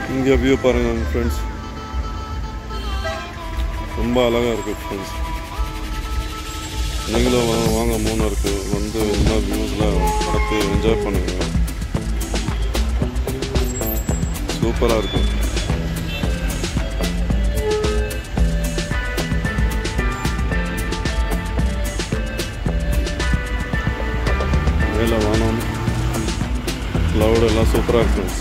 இங்கே வியூ பாருங்கள் ஃப்ரெண்ட்ஸ் ரொம்ப அழகாக இருக்குது ஃப்ரெண்ட்ஸ் நீங்களும் வாங்க வாங்க மூணாருக்கு வந்து இந்த வியூஸில் பார்த்து என்ஜாய் பண்ணுங்கள் சூப்பராக இருக்கும் மேலே வானம் க்ளவுட் எல்லாம் சூப்பராக இருக்கும்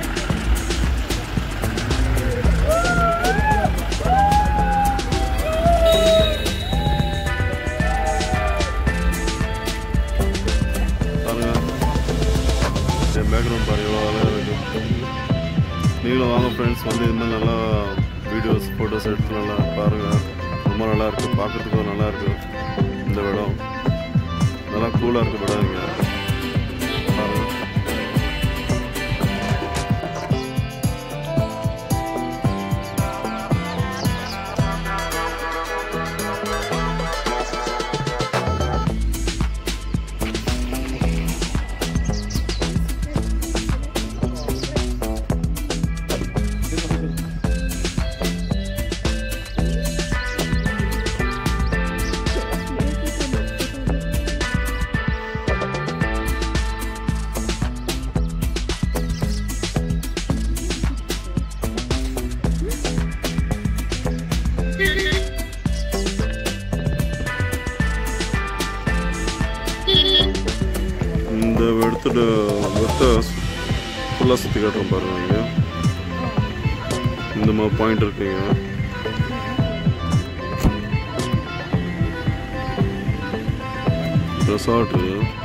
பாருங்க என் பேக்ரவுண்ட் பாருங்க எவ்வளோ அழகாக இருக்கு நீங்களும் வாங்க ஃப்ரெண்ட்ஸ் வந்து இந்த மாதிரி நல்லா வீடியோஸ் ஃபோட்டோஸ் எடுத்து நல்லா பாருங்கள் ரொம்ப நல்லா இருக்கு பார்க்கறதுக்கும் நல்லா இருக்கு இந்த இடம் நல்லா கூலாக இருக்கு இடம் இங்கே பாருங்க இந்த எடுத்துட்டு மொத்த ஃபுல்லாக சுற்றி காட்டுறோம் பாருங்க இங்க. இந்த மாதிரி பாயிண்ட் இருக்குங்க ரெசார்ட்டு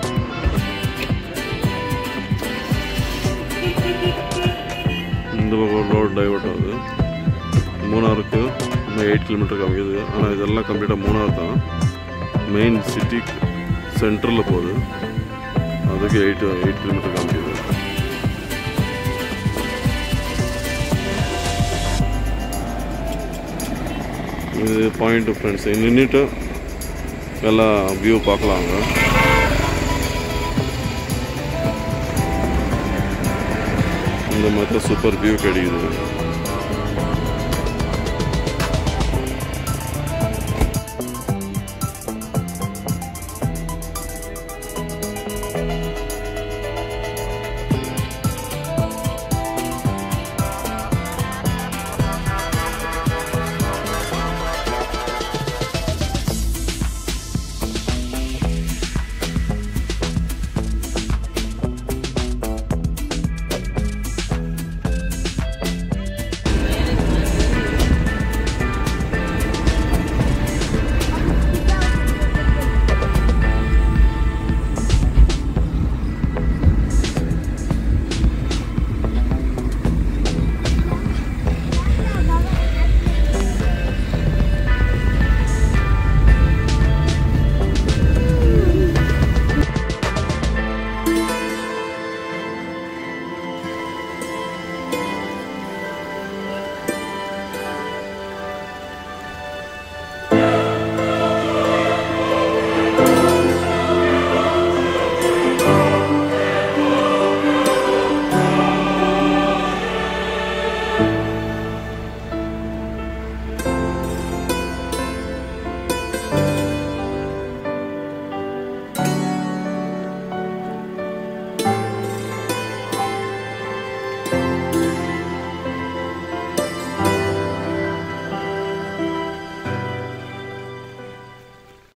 இந்த பக்கம் ரோடு டைவர்ட் ஆகுது மூணாருக்கு இன்னும் எயிட் கிலோமீட்டர் காமிக்குது ஆனால் இதெல்லாம் கம்ப்ளீட்டாக மூணார் தான் மெயின் சிட்டி சென்டரில் போகுது அதுக்கு எயிட் எயிட் கிலோமீட்டர் காமிக்குது இது பாயிண்ட் ஃப்ரெண்ட்ஸ் நின்றுட்டு எல்லாம் வியூ பார்க்கலாங்க இந்த மாதிரி சூப்பர் வியூ கிடைக்குது